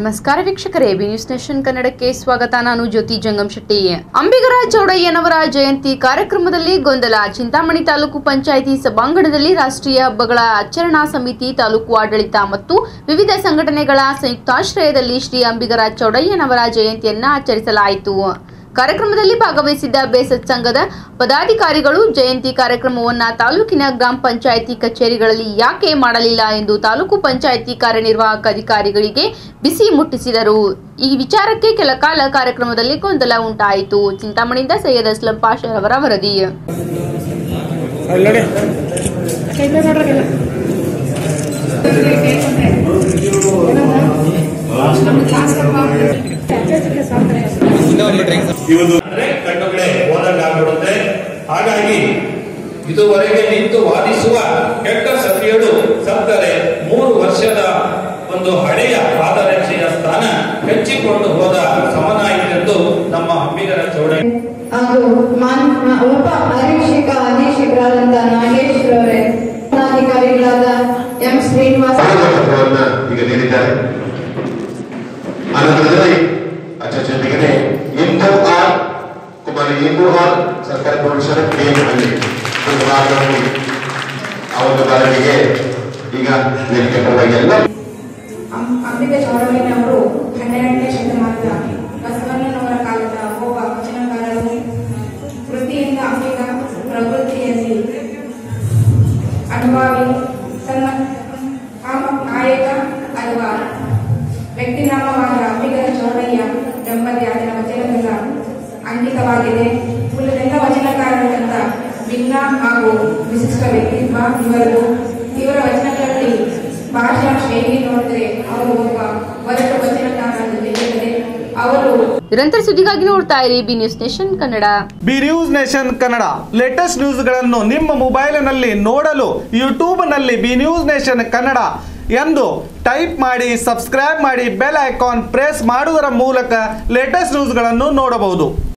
ನಮಸ್ಕಾರ ವೀಕ್ಷಕರೇ B news nation ಕನ್ನಡಕ್ಕೆ ಸ್ವಾಗತ ನಾನು ಜ್ಯೋತಿ ಜಂಗಮ್ ಶೆಟ್ಟಿ ಅಂಬಿಗರ ಚೌಡಯ್ಯನವರ ಜಯಂತಿ ಕಾರ್ಯಕ್ರಮದಲ್ಲಿ ಗೊಂದಲ ಚಿಂತಾಮಣಿ ತಾಲೂಕು ಪಂಚಾಯಿತಿ ಸಭಾಂಗಣದಲ್ಲಿ ರಾಷ್ಟ್ರೀಯ ಹಬ್ಬಗಳ ಆಚರಣಾ ಸಮಿತಿ ತಾಲೂಕು ಆಡಳಿತ ಮತ್ತು ವಿವಿಧ ಸಂಘಟನೆಗಳ ಸಂಯುಕ್ತಾಶ್ರಯದಲ್ಲಿ ಶ್ರೀ ಅಂಬಿಗರ ಚೌಡಯ್ಯನವರ ಜಯಂತಿಯನ್ನ ಆಚರಿಸಲಾಯಿತು ಕಾರ್ಯಕ್ರಮದಲ್ಲಿ ಭಾಗವಹಿಸಿದ್ದ ಬೇಸತ್ ಸಂಘದ ಪದಾಧಿಕಾರಿಗಳು ಜಯಂತಿ ಕಾರ್ಯಕ್ರಮವನ್ನ ತಾಲೂಕಿನ ಗ್ರಾಮ ಪಂಚಾಯಿತಿ ಕಚೇರಿಗಳಲ್ಲಿ ಯಾಕೆ ಮಾಡಲಿಲ್ಲ ಎಂದು ತಾಲೂಕು ಪಂಚಾಯಿತಿ ಕಾರ್ಯನಿರ್ವಾಹಕ ಅಧಿಕಾರಿಗಳಿಗೆ ಬಿಸಿ ಮುಟ್ಟಿಸಿದರು ಈ ವಿಚಾರಕ್ಕೆ ಕೆಲ ಕಾಲ ಕಾರ್ಯಕ್ರಮದಲ್ಲಿ ಗೊಂದಲ ಉಂಟಾಯಿತು ಚಿಂತಾಮಣಿಯಿಂದ ಸೈಯದ್ ಅಸ್ಲಂ ಪಾಷರ್ ಅವರ ವರದಿ ಅಲ್ಲಿ ನೋಡಿ ಇವತ್ತು ಅಂದ್ರೆ ಕಣ್ಣುಗಳೇ ಹೋದಂಗಾಗ್ಬಿಡುತ್ತೆ ಹಾಗಾಗಿ ಇದುವರೆಗೆ ನಿಂತು ವಾದಿಸುವ ಕೆಟ್ಟ ಸತಿಯಳು ಸತ್ತರೆ ಮೂರು ವರ್ಷದ ಒಂದು ಹಳೆಯ ಪಾದರಕ್ಷೆಯ ಸ್ಥಾನ ಹೆಚ್ಚಿಕೊಂಡು ಹೋದ ಸಮನಾಯಿತೆಂದು ನಮ್ಮ ಅಂಬಿಗರ ಚೌಡಯ್ಯ ಹಾಗೂ ಮಾನ್ ಉಪ ಅಧೀಕ್ಷಕ ಅಧೀಕ್ಷಕರಾದಂತ ನಾಗೇಶ್ ರವರೇ ಅಧಿಕಾರಿಗಳಾದ ಎಂ ಶ್ರೀನಿವಾಸ ಪತ್ರವನ್ನ ಈಗ ನೀಡಿದ್ದಾರೆ ಅನಂತರದಲ್ಲಿ ಅಚ್ಚ ಜೊತೆಗೆ ಇಂದು ಆರ್ ಕುಮಾರಿ ಇಂದು ಆರ್ ಸರ್ಕಾರಿ ಪ್ರೌಢಶಾಲೆ ಕೇಂದ್ರದಲ್ಲಿ ಒಂದು ಭಾಗವನ್ನು ಆ ಒಂದು ಬಾಲಕಿಗೆ ಈಗ ವೇದಿಕೆ ಪರವಾಗಿ ಎಲ್ಲ ಅಂ- ಅಂಬಿಕೆ ಚೌಡಯ್ಯನವರು ಹನ್ನೆರಡನೇ ಶತಮಾನದ ಬಸವಣ್ಣನವರ ಕಾಲದ ಒಬ್ಬ ವಚನಕಾರರು ವೃತ್ತಿಯಿಂದ ಅಂಬಿಕ ಪ್ರವೃತ್ತಿಯಲ್ಲಿ ಅನುಭವಿ ತನ್ನ ಕಾಮ- ಕಾಯಕ ಅಥವಾ ವ್ಯಕ್ತಿನಾಮವಾದ ಅಂಬಿಗರ ಚೌಡಯ್ಯ ದಂಪತಿ ಅದರ ವಚನಗಳ ಅಂಕಿತವಾಗಿದೆ ಉಳಿದೆಲ್ಲ ವಚನಕಾರರಿಗಿಂತ ಭಿನ್ನ ಹಾಗೂ ವಿಶಿಷ್ಟ ವ್ಯಕ್ತಿತ್ವ ಇವರದು ಇವರ ವಚನಗಳಲ್ಲಿ ಭಾಷಾ ಶೈಲಿ ನೋಡಿದ್ರೆ ಅವರು ಒಬ್ಬ ಒರಟು ವಚನಕಾರ ಅಂತ ತಿಳಿಯುತ್ತದೆ ಅವರು ನಿರಂತರ ಸುದ್ದಿಗಾಗಿ ನೋಡ್ತಾ ಇರಿ B news nation Kannada B news nation Kannada latest ನ್ಯೂಸ್ಗಳನ್ನು ನಿಮ್ಮ ಮೊಬೈಲಿನಲ್ಲಿ ನೋಡಲು ಯೂಟ್ಯೂಬ್ನಲ್ಲಿ ಬಿ ನ್ಯೂಸ್ ನೇಷನ್ ಕನ್ನಡ ಎಂದು ಟೈಪ್ ಮಾಡಿ ಸಬ್ಸ್ಕ್ರೈಬ್ ಮಾಡಿ ಬೆಲ್ ಐಕಾನ್ ಪ್ರೆಸ್ ಮಾಡುವುದರ ಮೂಲಕ ಲೇಟೆಸ್ಟ್ ನ್ಯೂಸ್ಗಳನ್ನು ನೋಡಬಹುದು